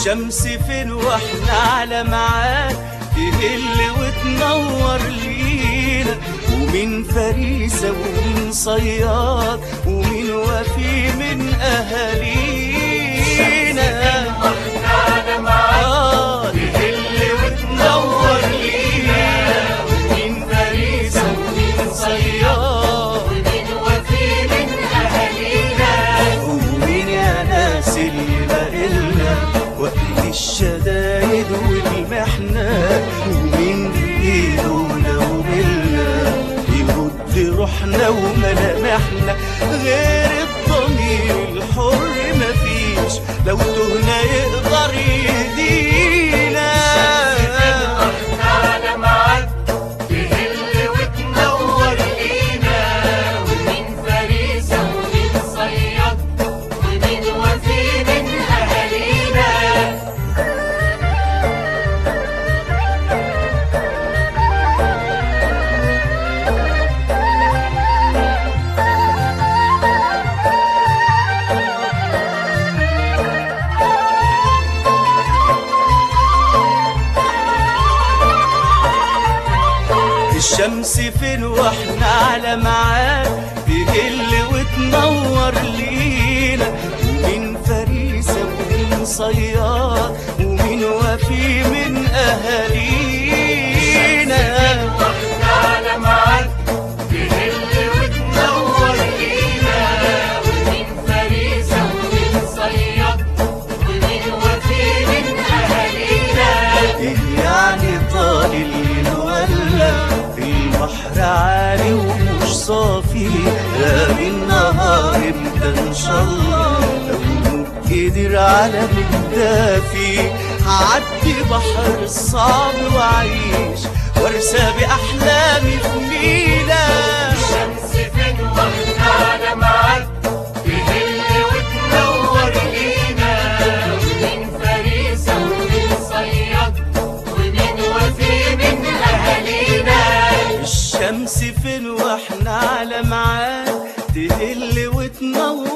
الشمس فين واحنا على ميعاد تهل وتنور لينا ومين فريسة ومين صياد ومين وفي من أهالينا آه تهل وتنور لينا ومين فريسة ومين صياد ومين يا ناس اللي بقلنا وقت الشدايد والمحنة ومين بإيده لو ملنا يرد روحنا وملامحنا غير الضمير الحر مفيش لو تهنا يقدر يهدينا على معاد تهل وتنور لينا ومين فريسة ومين صياد ومين وفي من أهالينا الشمس فين واحنا على ميعاد تهل وتنور لينا ومين فريسة ومين صياد ومين وفي من أهالينا واحنا على معاد تهل وتنور لينا ومين فريسة ومين صياد ومين وفي من أهالينا إيه يعني طال الليل ولا البحر عالي ومش صافي غاب النهار امتى ان شاء الله لو قدر على مكتافي هعدي بحر الصعب واعيش وارسى باحلامي في مينا الشمس فين واحنا على معاد تهل وتنور لينا ومين فريسة ومين صياد ومين وفي من أهالينا الشمس فين واحنا على ميعاد تهل وتنور